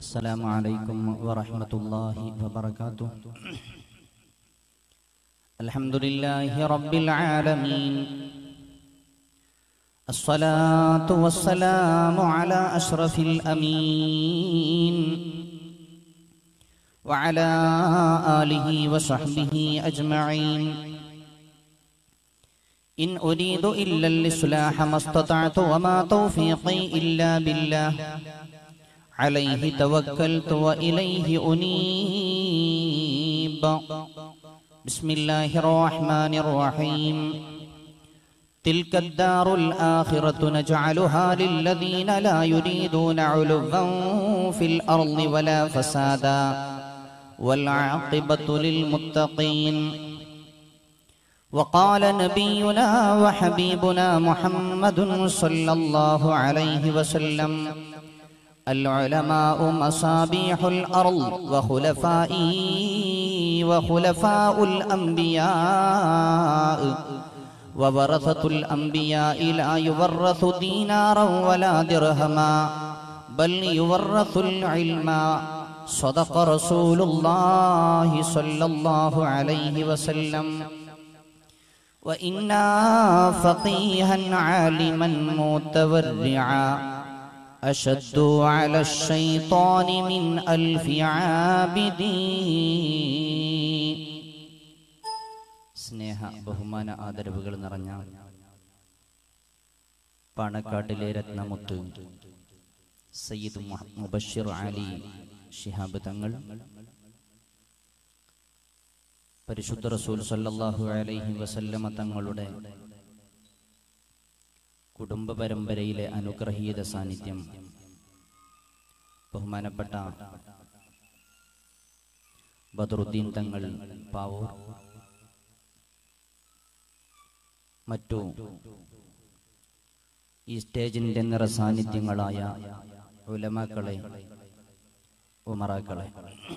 السلام عليكم ورحمة الله وبركاته الحمد لله رب العالمين الصلاة والسلام على أشرف الأمين وعلى آله وصحبه أجمعين إن أريد إلا الإصلاح ما استطعت وما توفيقي إلا بالله عليه توكلت وإليه أنيب بسم الله الرحمن الرحيم تلك الدار الآخرة نجعلها للذين لا يريدون علوا في الأرض ولا فسادا والعاقبة للمتقين وقال نبينا وحبيبنا محمد صلى الله عليه وسلم العلماء مصابيح الأرض وخلفائي وخلفاء الأنبياء وورثة الأنبياء لا يورث دينارا ولا درهما بل يورث العلم صدق رسول الله صلى الله عليه وسلم وإنا فقيها عالما متورعا أشد على الشيطان من ألف عابدين സ്നേഹ ബഹുമാന ആദരവുകൾ നിറഞ്ഞ പാണക്കാട്ടിലെ രത്നമുത്ത് സയ്യിദ് മുഹ- മുബഷിർ അലി ഷിഹാബ് തങ്ങൾ പരിശുദ്ധ റസൂൽ സല്ലല്ലാഹു അലൈഹി വസല്ലമ തങ്ങളുടെ കുടുംബ പരമ്പരയിലെ അനുഗ്രഹീത സാന്നിധ്യം ബഹുമാനപ്പെട്ട ബദറുദ്ദീൻ തങ്ങൾ പാവൂർ മറ്റു ഈ സ്റ്റേജിന്റെ നിറ സാന്നിധ്യങ്ങളായ ഉലമാക്കളെ ഉമറാക്കളെ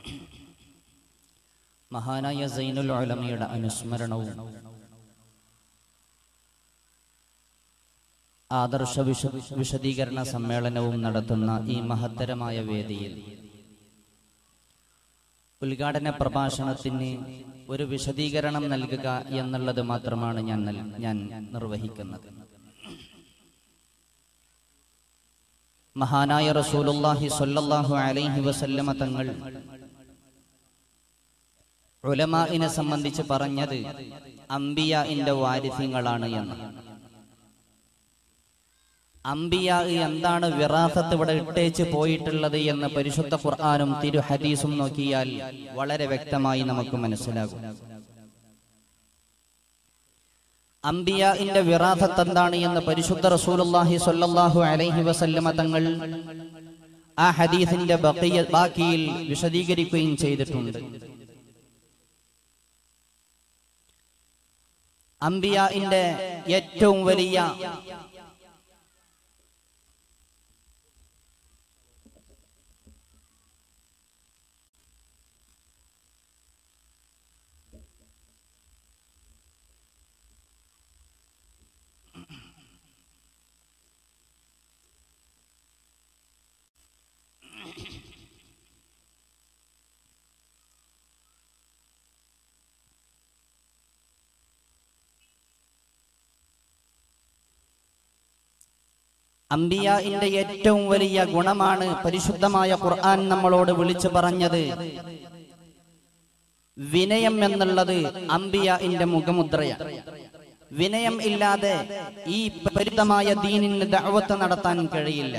മഹാനായ സൈനുൽ ഉലമയുടെ അനുസ്മരണവും ആദർശ വിശ വിശദീകരണ സമ്മേളനവും നടത്തുന്ന ഈ മഹത്തരമായ വേദിയിൽ ഉദ്ഘാടന പ്രഭാഷണത്തിന് ഒരു വിശദീകരണം നൽകുക എന്നുള്ളത് മാത്രമാണ് ഞാൻ നൽ- ഞാൻ നിർവഹിക്കുന്നത് മഹാനായ റസൂലുള്ളാഹി സ്വല്ലല്ലാഹു അലൈഹി വസല്ലമ തങ്ങൾ ഉലമാഇനെ സംബന്ധിച്ച് പറഞ്ഞത് അംബിയാഇന്റെ വാരിസ്യങ്ങളാണ് എന്ന് അംബിയ എന്താണ് വിറാസത്ത് ഇവിടെ ഇട്ടേച്ച് പോയിട്ടുള്ളത് എന്ന് പരിശുദ്ധ ഖുർആാനും തിരു ഹദീസും നോക്കിയാൽ വളരെ വ്യക്തമായി നമുക്ക് മനസ്സിലാകും അംബിയാഇന്റെ വിറാസത്ത് എന്താണ് എന്ന് പരിശുദ്ധ റസൂലുള്ളാഹി സ്വല്ലല്ലാഹു അലൈഹി വസല്ലമ തങ്ങൾ ആ ഹദീസിന്റെ ബഖിയ ബാക്കിയിൽ വിശദീകരിക്കുകയും ചെയ്തിട്ടുണ്ട് അംബിയാഇന്റെ ഏറ്റവും വലിയ അംബിയാഇന്റെ ഏറ്റവും വലിയ ഗുണമാണ് പരിശുദ്ധമായ ഖുർആൻ നമ്മളോട് വിളിച്ചു പറഞ്ഞത് വിനയം എന്നുള്ളത് അംബിയാഇന്റെ മുഖമുദ്രയാണ് വിനയം ഇല്ലാതെ ഈ പരിതമായ ദീനിന് ദഅവത്ത് നടത്താൻ കഴിയില്ല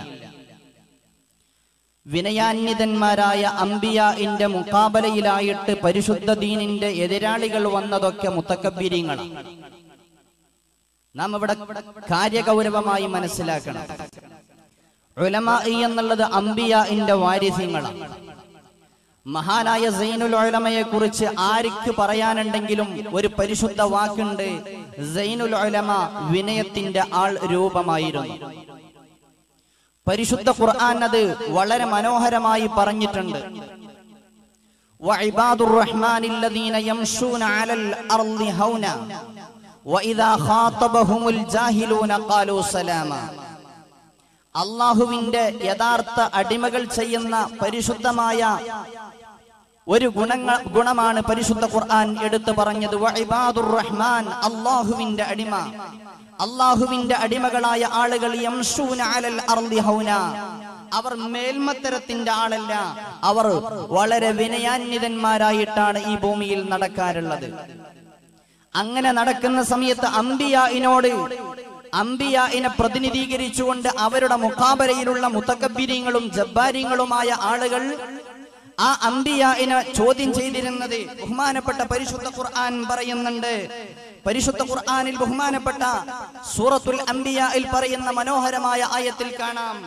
വിനയാന്വിതന്മാരായ അംബിയാഇന്റെ മുക്കാബലയിലായിട്ട് പരിശുദ്ധ ദീനിന്റെ എതിരാളികൾ വന്നതൊക്കെ മുത്തക്കബീര്യങ്ങളാണ് നാം ഇവിടെ കാര്യഗൗരവമായി മനസ്സിലാക്കണം ഉലമായി എന്നുള്ളത് അംബിയാഇന്റെ വാരിസ്യങ്ങളാണ് മഹാനായ സൈനുൽ ഉലമയെ കുറിച്ച് ആർക്ക് പറയാനുണ്ടെങ്കിലും ഒരു പരിശുദ്ധ വാക്കുണ്ട് സൈനുൽ ഉലമ വിനയത്തിന്റെ ആൾ രൂപമായിരുന്നു പരിശുദ്ധ ഖുർആൻ അത് വളരെ മനോഹരമായി പറഞ്ഞിട്ടുണ്ട് وعباد الرحمن الذين يمشون على الأرض هونا وإذا خاطبهم الجاهلون قالوا سلاما അള്ളാഹുവിന്റെ യഥാർത്ഥ അടിമകൾ ചെയ്യുന്ന പരിശുദ്ധമായ ഒരു ഗുണങ്ങ ഗുണമാണ് പരിശുദ്ധ ഖുർആൻ എടുത്തു പറഞ്ഞത് വഇബാദുർ റഹ്മാൻ അള്ളാഹുവിന്റെ അടിമ അള്ളാഹുവിന്റെ അടിമകളായ ആളുകൾ യംശൂന അലൽ അർളി ഹൗന അവർ മേൽമത്തരത്തിന്റെ ആളല്ല അവർ വളരെ വിനയാന്വിതന്മാരായിട്ടാണ് ഈ ഭൂമിയിൽ നടക്കാറുള്ളത് അങ്ങനെ നടക്കുന്ന സമയത്ത് അംബിയായിനോട് അംബിയായിനെ പ്രതിനിധീകരിച്ചുകൊണ്ട് അവരുടെ മുഖാബരയിലുള്ള മുത്തക്കബിര്യങ്ങളും ജബ്ബാര്യങ്ങളുമായ ആളുകൾ ആ അംബിയായിനെ ചോദ്യം ചെയ്തിരുന്നത് ബഹുമാനപ്പെട്ട പരിശുദ്ധ ഖുർആൻ പറയുന്നുണ്ട് പരിശുദ്ധ ഖുർആനിൽ ബഹുമാനപ്പെട്ട സൂറത്തുൽ അംബിയായിൽ പറയുന്ന മനോഹരമായ ആയത്തിൽ കാണാം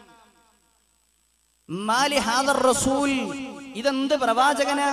മാലി ഹാദർ റസൂൽ ഇതെന്ത് പ്രവാചകനാ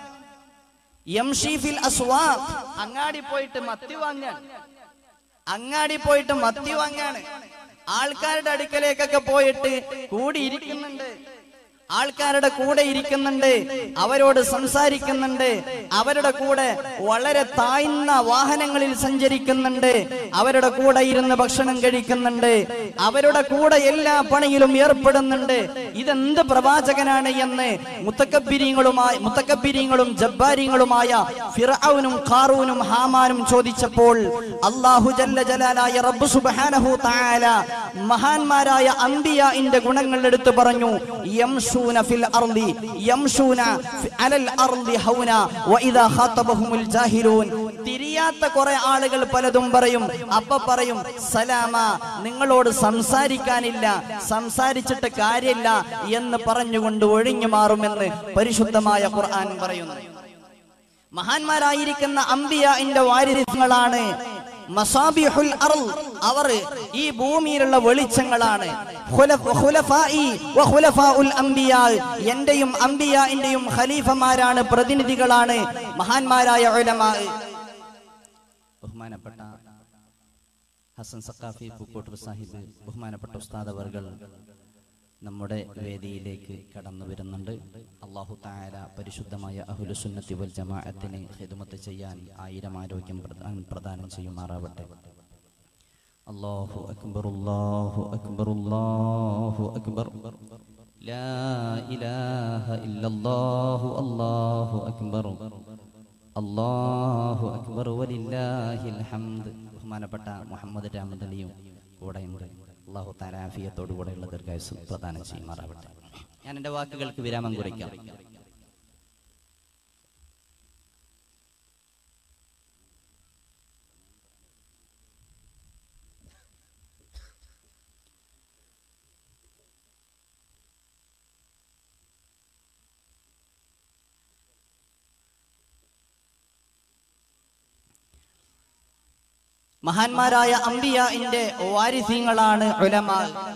യംഷി ഫിൽ അസ്വാഖ് അങ്ങാടി പോയിട്ട് മത്തി വാങ്ങാൻ അങ്ങാടി പോയിട്ട് മത്തി വാങ്ങാണ് ആൾക്കാരുടെ അടുക്കലേക്കൊക്കെ പോയിട്ട് കൂടിയിരിക്കുന്നുണ്ട് ആൾക്കാരുടെ കൂടെ ഇരിക്കുന്നുണ്ട് അവരോട് സംസാരിക്കുന്നുണ്ട് അവരുടെ കൂടെ വളരെ താഴ്ന്ന വാഹനങ്ങളിൽ സഞ്ചരിക്കുന്നുണ്ട് അവരുടെ കൂടെ ഇരുന്ന് ഭക്ഷണം കഴിക്കുന്നുണ്ട് അവരുടെ കൂടെ എല്ലാ പണിയിലും ഏർപ്പെടുന്നുണ്ട് ഇതെന്ത് പ്രവാചകനാണ് എന്ന് മുത്തക്കബിരിങ്ങളുമായി മുത്തക്കബിരിങ്ങളും ജബ്ബാരിങ്ങളുമായ ഫിറൌനും ഖാറൂനും ഹാമാനും ചോദിച്ചപ്പോൾ അള്ളാഹു ജല്ല ജലാലായ റബ്ബ് സുബ്ഹാനഹു തആല മഹാന്മാരായ അംബിയാഇന്റെ ഗുണങ്ങൾ എടുത്തു പറഞ്ഞു യംശൂന ഫിൽ അർളി യംശൂന ഫി- അലൽ അർളി ഹൗന വഇദാ ഖാതബഹുമുൽ ജാഹിലൂൻ തിരിയാത്ത കുറെ ആളുകൾ പലതും പറയും അപ്പ പറയും സലാമ നിങ്ങളോട് സംസാരിക്കാനില്ല സംസാരിച്ചിട്ട് കാര്യമില്ല എന്ന് പറഞ്ഞുകൊണ്ട് ഒഴിഞ്ഞു മാറുമെന്ന് പരിശുദ്ധമായ ഖുർആൻ പറയുന്നു മഹാന്മാരായിരിക്കുന്ന അംബിയാന്റെ വാരിര്യങ്ങളാണ് മസാബിഹുൽ അർൾ അവർ ഈ ഭൂമിയിലുള്ള വെളിച്ചങ്ങളാണ് ഖുലഫ- ഖുലഫാഇ വ ഖുലഫാഉൽ അംബിയാ എന്റെയും അംബിയാന്റെയും ഖലീഫമാരാണ് പ്രതിനിധികളാണ് മഹാന്മാരായ ഉലമാ ബഹുമാനപ്പെട്ട ഹസൻ സക്കാഫി പൂക്കോട്ടൂർ സാഹിബ് ബഹുമാനപ്പെട്ട ഉസ്താദ് അവർകൾ നമ്മുടെ വേദിയിലേക്ക് കടന്നു വരുന്നുണ്ട് അള്ളാഹു താര പരിശുദ്ധമായ അഹുലുസുന്നത്തി വൽ ജമാഅത്തിന് ഹിദമത്ത് ചെയ്യാൻ ആയിരം ആരോഗ്യം പ്രദാനം പ്രദാനം ചെയ്യുമാറാവട്ടെ അല്ലാഹു അക്ബർ അല്ലാഹു അക്ബർ അല്ലാഹു അക്ബർ ലാ ഇലാഹ ഇല്ലല്ലാഹു അല്ലാഹു അക്ബർ അല്ലാഹു അക്ബർ വലില്ലാഹിൽ ഹംദ് ബഹുമാനപ്പെട്ട മുഹമ്മദ് രാമദലിയും കൂടെയുണ്ട് അള്ളാഹു താലാഫിയത്തോടു കൂടെയുള്ള ദീർഘായുസ് പ്രദാനം ചെയ്യുമാറാവട്ടെ ഞാൻ എൻ്റെ വാക്കുകൾക്ക് വിരാമം കുറിക്കാം മഹാന്മാരായ അംബിയാന്റെ വാരിസ്യങ്ങളാണ് ഉലമാ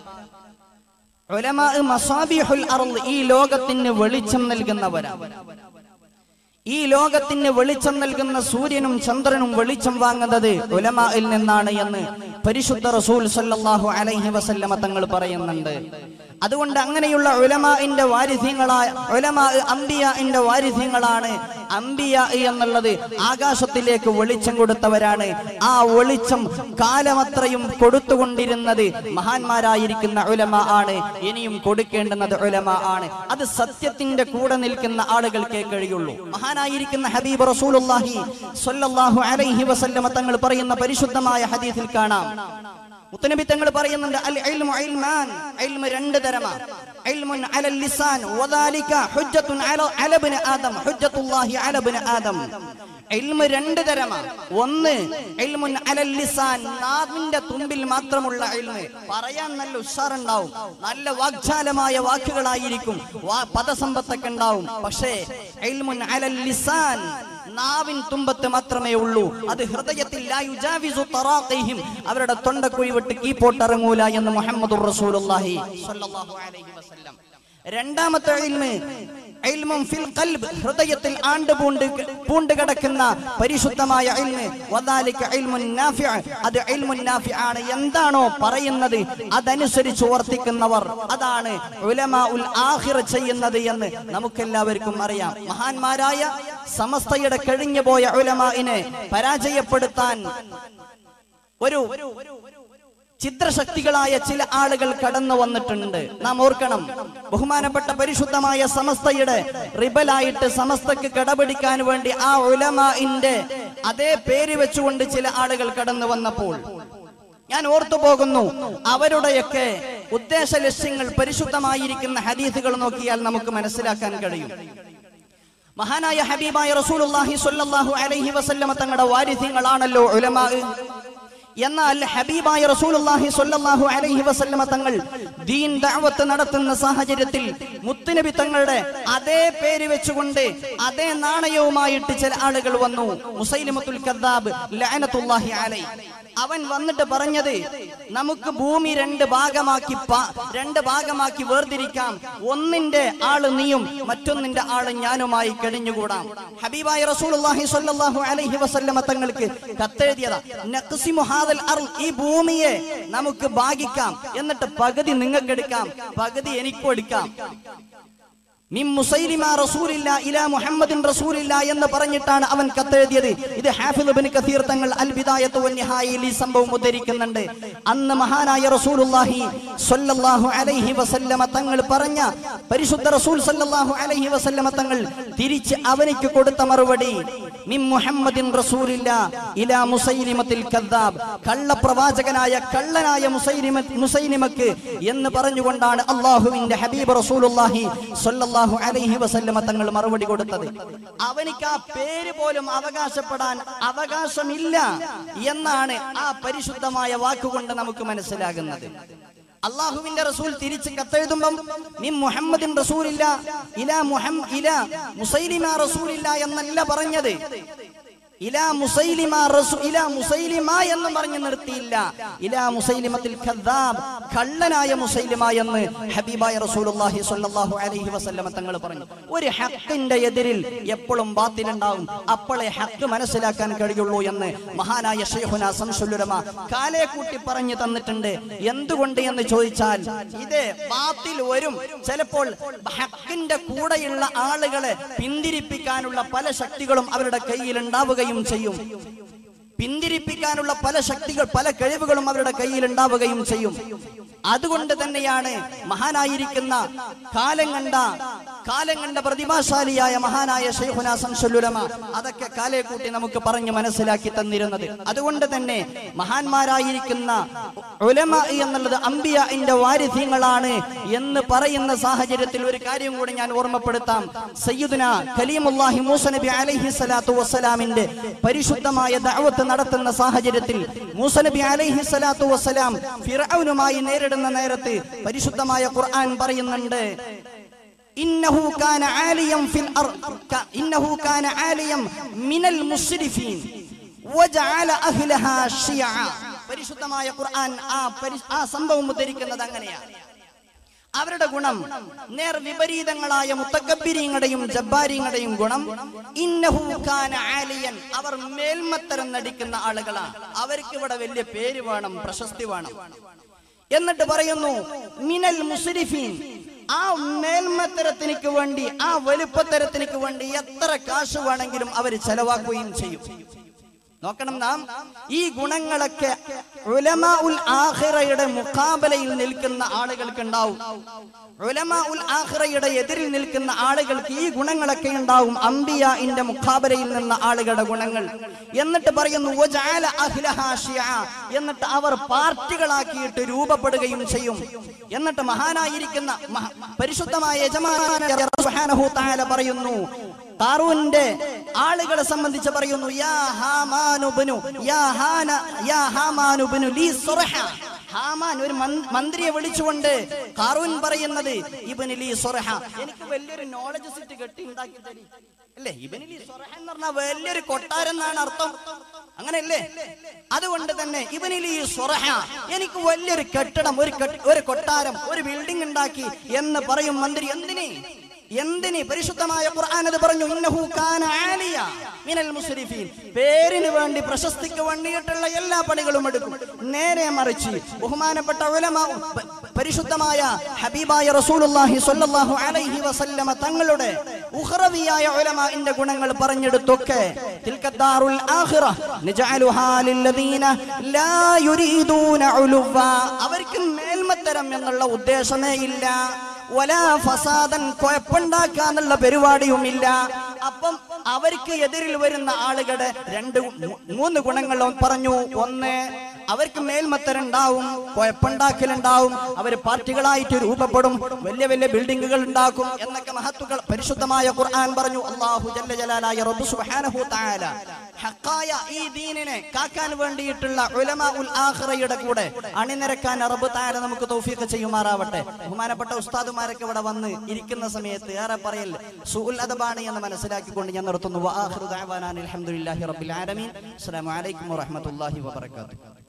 ഉലമാ മസാബിഹുൽ അർള് ഈ ലോകത്തിന് വെളിച്ചം നൽകുന്നവരാണ് ഈ ലോകത്തിന് വെളിച്ചം നൽകുന്ന സൂര്യനും ചന്ദ്രനും വെളിച്ചം വാങ്ങുന്നത് ഉലമായിൽ നിന്നാണ് എന്ന് പരിശുദ്ധ റസൂൽ സല്ലല്ലാഹു അലൈഹി വസല്ലമ തങ്ങൾ പറയുന്നുണ്ട് അതുകൊണ്ട് അങ്ങനെയുള്ള ഉലമാന്റെ വാരിധ്യങ്ങളായ ഉലമാ അംബിയാന്റെ വാരിധ്യങ്ങളാണ് അംബിയ എന്നുള്ളത് ആകാശത്തിലേക്ക് വെളിച്ചം കൊടുത്തവരാണ് ആ വെളിച്ചം കാലമത്രയും കൊടുത്തുകൊണ്ടിരുന്നത് മഹാന്മാരായിരിക്കുന്ന ഉലമ ആണ് ഇനിയും കൊടുക്കേണ്ടുന്നത് ഉലമ ആണ് അത് സത്യത്തിന്റെ കൂടെ നിൽക്കുന്ന ആളുകൾക്കേ കഴിയുള്ളൂ മഹാനായിരിക്കുന്ന ഹബീബ് റസൂലുള്ളാഹി സ്വല്ലല്ലാഹു അലൈഹി വസല്ലമ തങ്ങൾ പറയുന്ന പരിശുദ്ധമായ ഹദീസിൽ കാണാം മുത്തനബി തങ്ങൾ പറയുന്നുണ്ട് അൽ ഇൽമു ഇൽമാൻ ഇൽമു രണ്ട് തരമാണ് ഇൽമുൻ അലൽ ലിസാൻ വദാലിക ഹുജ്ജത്തുൻ അല അല ഇബ്നു ആദം ഹുജ്ജത്തുല്ലാഹി അല ഇബ്നു ആദം ഇൽമു രണ്ട് തരമാണ് ഒന്ന് ഇൽമുൻ അലൽ ലിസാൻ നാവിന്റെ തുമ്പിൽ മാത്രമുള്ള ഇൽമ് പറയാൻ നല്ല ഉഷാറുണ്ടാവും നല്ല വാഗ്ജാലമായ വാക്കുകളായിരിക്കും വാ- പദസമ്പത്തൊക്കെ ഉണ്ടാവും പക്ഷേ ഇൽമുൻ അലൽ ലിസാൻ നാവിൻ തുമ്പത്ത് മാത്രമേ ഉള്ളൂ അത് ഹൃദയത്തിൽ ലാ യുജാവിസു തറാഖിഹിം അവരുടെ തൊണ്ടക്കുഴി വിട്ട് കീപ്പോട്ടിറങ്ങൂല എന്ന് മുഹമ്മദുർ റസൂലുള്ളാഹി സ്വല്ലല്ലാഹു അലൈഹി വസല്ലം രണ്ടാമത്തെ ഇൽമ് ഇൽമും ഫിൽ ഖൽബ് ഹൃദയത്തിൽ ആണ്ട് പൂണ്ട് പൂണ്ട് കിടക്കുന്ന പരിശുദ്ധമായ ഇൽമ് വദാലിക ഇൽമുൻ നാഫിഅ അത് ഇൽമുൻ നാഫിഅ ആണ് എന്താണോ പറയുന്നത് അതനുസരിച്ച് വർത്തിക്കുന്നവർ അതാണ് ഉലമാ ഉൽ ആഖിറ ചെയ്യുന്നത് എന്ന് നമുക്കെല്ലാവർക്കും അറിയാം മഹാന്മാരായ സമസ്തയുടെ കഴിഞ്ഞു പോയ ഉലമാഇനെ പരാജയപ്പെടുത്താൻ ഒരു ചിത്രശക്തികളായ ചില ആളുകൾ കടന്നു വന്നിട്ടുണ്ട് നാം ഓർക്കണം ബഹുമാനപ്പെട്ട പരിശുദ്ധമായ സമസ്തയുടെ റിബലായിട്ട് സമസ്തക്ക് കടപിടിക്കാൻ വേണ്ടി ആ ഉലമാഇന്റെ അതേ പേര് വെച്ചുകൊണ്ട് ചില ആളുകൾ കടന്നു വന്നപ്പോൾ ഞാൻ ഓർത്തു പോകുന്നു അവരുടെയൊക്കെ ഉദ്ദേശ ലക്ഷ്യങ്ങൾ പരിശുദ്ധമായിരിക്കുന്ന ഹദീസുകൾ നോക്കിയാൽ നമുക്ക് മനസ്സിലാക്കാൻ കഴിയും മഹാനായ ഹബീബായ റസൂലുള്ളാഹി സ്വല്ലല്ലാഹു അലൈഹി വസല്ലമ തങ്ങളുടെ വാരിധ്യങ്ങളാണല്ലോ ഉലമാ എന്നാൽ ഹബീബായ റസൂലുള്ളാഹി സ്വല്ലല്ലാഹു അലൈഹി വസല്ലമ തങ്ങൾ ദീൻ ദഅവത്ത് നടത്തുന്ന സാഹചര്യത്തിൽ മുത്തുനബി തങ്ങളുടെ അതേ പേര് വെച്ചുകൊണ്ട് അതേ നാണയവുമായിട്ട് ചില ആളുകൾ വന്നു മുസൈലിമത്തുൽ കദ്ദാബ് ലഅനത്തുല്ലാഹി അലൈഹി അവൻ വന്നിട്ട് പറഞ്ഞത് നമുക്ക് ഭൂമി രണ്ട് ഭാഗമാക്കി പ- രണ്ട് ഭാഗമാക്കി വേർതിരിക്കാം ഒന്നിന്റെ ആള് നീയും മറ്റൊന്നിന്റെ ആള് ഞാനുമായി കഴിഞ്ഞുകൂടാം ഹബീബായ റസൂലുള്ളാഹി സ്വല്ലല്ലാഹു അലൈഹി വസല്ലമ തങ്ങൾക്ക് കത്തെഴുതിയതാ നഖ്സിമു ഹാദൽ അർള് ഈ ഭൂമിയെ നമുക്ക് ഭാഗിക്കാം എന്നിട്ട് പകുതി നിങ്ങൾക്ക് എടുക്കാം പകുതി എനിക്കും എടുക്കാം മിൻ മുസൈലിമ റസൂലില്ല ഇലാ മുഹമ്മദിൻ റസൂലില്ല എന്ന് പറഞ്ഞിട്ടാണ് അവൻ കത്തെഴുതിയത് ഇത് ഹാഫിദ് ബിൻ കസീർ തങ്ങൾ അൽ ബിദായത്ത് വൻ നിഹായയിൽ ഈ സംഭവം ഉദ്ധരിക്കുന്നുണ്ട് അന്ന് മഹാനായ റസൂലുള്ളാഹി സ്വല്ലല്ലാഹു അലൈഹി വസല്ലമ തങ്ങൾ പറഞ്ഞ പരിശുദ്ധ റസൂൽ സ്വല്ലല്ലാഹു അലൈഹി വസല്ലമ തങ്ങൾ തിരിച്ച് അവനിക്ക് കൊടുത്ത മറുപടി മിൻ മുഹമ്മദിൻ റസൂലില്ല ഇലാ മുസൈലിമത്തിൽ കദ്ദാബ് കള്ളപ്രവാചകനായ കള്ളനായ മുസൈലിമ മുസൈലിമക്ക് എന്ന് പറഞ്ഞുകൊണ്ടാണ് അള്ളാഹുവിന്റെ ഹബീബ് റസൂലുള്ളാഹി സ്വല്ലല്ലാഹു അലൈഹി വസല്ലമ തങ്ങൾ മറുപടി കൊടുത്തത് അവനിക്ക് ആ പേര് പോലും അവകാശപ്പെടാൻ അവകാശമില്ല എന്നാണ് ആ പരിശുദ്ധമായ വാക്കുകൊണ്ട് നമുക്ക് മനസ്സിലാകുന്നത് അള്ളാഹുവിന്റെ റസൂൽ തിരിച്ച് കത്തെഴുതുമ്പം നീ മുഹമ്മദിൻ റസൂലില്ല ഇലാ മുഹം ഇലാ മുസൈലിമ റസൂലില്ല എന്നല്ല പറഞ്ഞത് ഇലാ മുസൈലിമ റസൂ ഇലാ മുസൈലിമ എന്ന് പറഞ്ഞ് നിർത്തിയില്ല ഇലാ മുസൈലിമത്തിൽ ഖദ്ദാബ് കള്ളനായ മുസൈലിമ എന്ന് ഹബീബായ റസൂലുള്ളാഹി സ്വല്ലല്ലാഹു അലൈഹി വസല്ലമ തങ്ങൾ പറഞ്ഞു ഒരു ഹക്കിന്റെ എതിരിൽ എപ്പോഴും ബാത്തിലുണ്ടാവും അപ്പോഴേ ഹക്ക് മനസ്സിലാക്കാൻ കഴിയുള്ളൂ എന്ന് മഹാനായ ഷെയ്ഖുന സംസുലുലമ കാലേ കൂട്ടി പറഞ്ഞു തന്നിട്ടുണ്ട് എന്തുകൊണ്ട് എന്ന് ചോദിച്ചാൽ ഇത് ബാത്തിൽ വരും ചിലപ്പോൾ ഹക്കിന്റെ കൂടെയുള്ള ആളുകളെ പിന്തിരിപ്പിക്കാനുള്ള പല ശക്തികളും അവരുടെ കയ്യിൽ ഉണ്ടാവുകയും ചെയ്യും പിന്തിരിപ്പിക്കാനുള്ള പല ശക്തികൾ പല കഴിവുകളും അവരുടെ കയ്യിൽ ഉണ്ടാവുകയും ചെയ്യും അതുകൊണ്ട് തന്നെയാണ് മഹാനായിരിക്കുന്ന കാലം കണ്ട കാലം കണ്ട പ്രതിഭാശാലിയായ മഹാനായ ഷെയ്ഖുന സംസുലുലമ അതൊക്കെ കാലേ കൂട്ടി നമുക്ക് പറഞ്ഞ് മനസ്സിലാക്കി തന്നിരുന്നത് അതുകൊണ്ട് തന്നെ മഹാന്മാരായിരിക്കുന്ന ഉലമ എന്നുള്ളത് അംബിയന്റെ വാരിധ്യങ്ങളാണ് എന്ന് പറയുന്ന സാഹചര്യത്തിൽ ഒരു കാര്യം കൂടി ഞാൻ ഓർമ്മപ്പെടുത്താം സയ്യിദുന കലീമുല്ലാഹി മൂസ നബി അലൈഹി സ്വലാത്തു വസ്സലാമിന്റെ പരിശുദ്ധമായ ദഅവത്ത് നടത്തുന്ന സാഹചര്യത്തിൽ മൂസ നബി അലൈഹി സ്വലാത്തു വസ്സലാം ഫിറഔനുമായി നേരിടുന്ന നേരത്ത് പരിശുദ്ധമായ ഖുർആൻ പറയുന്നുണ്ട് ഇന്നഹു കാന ആലിയം ഫിൽ അർ ക- ഇന്നഹു കാന ആലിയം മിനൽ മുസ്രിഫീൻ വജഅല അഹ്ലഹാ ഷിയഅ പരിശുദ്ധമായ ഖുർആൻ ആ പരി- ആ സംഭവം ഉദ്ധരിക്കുന്നത് അങ്ങനെയാണ് അവരുടെ ഗുണം നേർ വിപരീതങ്ങളായ മുത്തക്കബിരിങ്ങളുടെയും ജബ്ബാരിങ്ങളുടെയും ഗുണം ഇന്നഹു കാന ആലിയൻ അവർ മേൽമത്തരം നടിക്കുന്ന ആളുകളാണ് അവർക്ക് ഇവിടെ വലിയ പേര് വേണം പ്രശസ്തി വേണം എന്നിട്ട് പറയുന്നു മിനൽ മുസ്രിഫീൻ ആ മേൽമത്തരത്തിനു വേണ്ടി ആ വലുപ്പത്തരത്തിനു വേണ്ടി എത്ര കാശ് വേണമെങ്കിലും അവർ ചെലവാക്കുകയും ചെയ്യും നോക്കണം നാം ഈ ഗുണങ്ങളൊക്കെ ഉലമാ ഉൽ ആഖിറയുടെ മുഖാബലയിൽ നിൽക്കുന്ന ആളുകൾക്ക് ഉണ്ടാവും ഉലമാ ഉൽ ആഖിറയുടെ എതിരിൽ നിൽക്കുന്ന ആളുകൾക്ക് ഈ ഗുണങ്ങളൊക്കെ ഉണ്ടാവും അംബിയ ഇന്റെ മുഖാബലയിൽ നിന്ന ആളുകളുടെ ഗുണങ്ങൾ എന്നിട്ട് പറയുന്നു "വജഅല അഹ്ലഹാ ശിയഅ." എന്നിട്ട് അവർ പാർട്ടികളാക്കിയിട്ട് രൂപപ്പെടുകയും ചെയ്യും എന്നിട്ട് മഹാനായിരിക്കുന്ന മഹ- പരിശുദ്ധമായ യജമാനായ സുബ്ഹാനഹു തആല പറയുന്നു കാറൂന്റെ ആളുകളെ സംബന്ധിച്ച് പറയുന്നു യാ ഹാമാനുബ്നു യാ ഹാന യാ ഹാമാനുബ്നു ലീ സുറഹ ഹാമാൻ ഒരു മൻ- മന്ത്രിയെ വിളിച്ചുകൊണ്ട് കാറൂൻ പറയുന്നത് ഇബന് ലീ സുറഹ എനിക്ക് വലിയൊരു നോളജ് സെറ്റ് കെട്ടി ഉണ്ടാക്കി തരി അല്ലേ ഇബന് ലീ സുറഹ എന്ന് പറഞ്ഞാൽ വലിയൊരു കൊട്ടാരം എന്നാണ് അർത്ഥം അങ്ങനെയല്ലേ അതുകൊണ്ട് തന്നെ ഇവനിൽ ഈ സുറഹ എനിക്ക് വലിയൊരു കെട്ടിടം ഒരു കെട്ടി- ഒരു കൊട്ടാരം ഒരു ബിൽഡിംഗ് ഉണ്ടാക്കി എന്ന് പറയും മന്ത്രി എന്തിനെ എന്തിന് പരിശുദ്ധമായ ഖുർആൻ അത് പറഞ്ഞു ഇന്നഹു കാന ആലിയ മിനൽ മുസ്രിഫീൻ പേരിന് വേണ്ടി പ്രശസ്തിക്ക് വേണ്ടിയിട്ടുള്ള എല്ലാ പണികളും എടുക്കും നേരെ മറിച്ച് ബഹുമാനപ്പെട്ട ഉലമ പ- പരിശുദ്ധമായ ഹബീബായ റസൂലുള്ളാഹി സ്വല്ലല്ലാഹു അലൈഹി വസല്ലമ തങ്ങളുടെ ഉഖ്റവിയായ ഉലമാഇന്റെ ഗുണങ്ങൾ പറഞ്ഞെടുത്തൊക്കെ തിൽക്കദ്ദാറുൽ ആഖിറ നജഅലുഹാ ലില്ലദീന ലാ യുരീദൂന ഉലുവ അവർക്ക് മേൽമത്തരം എന്നുള്ള ഉദ്ദേശമേ ഇല്ല വലാ ഫസാദൻ കുഴപ്പമുണ്ടാക്കാന്നുള്ള പരിപാടിയുമില്ല അപ്പം അവർക്ക് എതിരിൽ വരുന്ന ആളുകളുടെ രണ്ട് മൂ- മൂന്ന് ഗുണങ്ങളും പറഞ്ഞു ഒന്ന് അവർക്ക് മേൽമത്തരുണ്ടാവും കുഴപ്പമുണ്ടാക്കലുണ്ടാവും അവർ പാർട്ടികളായിട്ട് രൂപപ്പെടും വലിയ വലിയ ബിൽഡിങ്ങുകൾ ഉണ്ടാക്കും എന്നൊക്കെ മഹത്തുക്കൾ പരിശുദ്ധമായ ഖുർആൻ പറഞ്ഞു അള്ളാഹു ജല്ല ജലാലായ റബ്ബ് സുബ്ഹാനഹു തആല ഹക്കായ ഈ ദീനിനെ കാക്കാൻ വേണ്ടിയിട്ടുള്ള ഉലമാ ഉൽ ആഖിറയുടെ കൂടെ അണിനിരക്കാൻ റബ്ബ് തആല നമുക്ക് തൗഫീഖ് ചെയ്യുമാറാവട്ടെ ബഹുമാനപ്പെട്ട ഉസ്താദുമാരൊക്കെ ഇവിടെ വന്ന് ഇരിക്കുന്ന സമയത്ത് ഏറെ പറയൽ സുഉൽ അദബാണ് എന്ന് മനസ്സിലാക്കിക്കൊണ്ട് ഞാൻ നിർത്തുന്നു വആഖിറു ദഅവാനാ അൽഹംദുലില്ലാഹി റബ്ബിൽ ആലമീൻ അസ്സലാമു അലൈക്കും വറഹ്മത്തുള്ളാഹി വബറകാതുഹു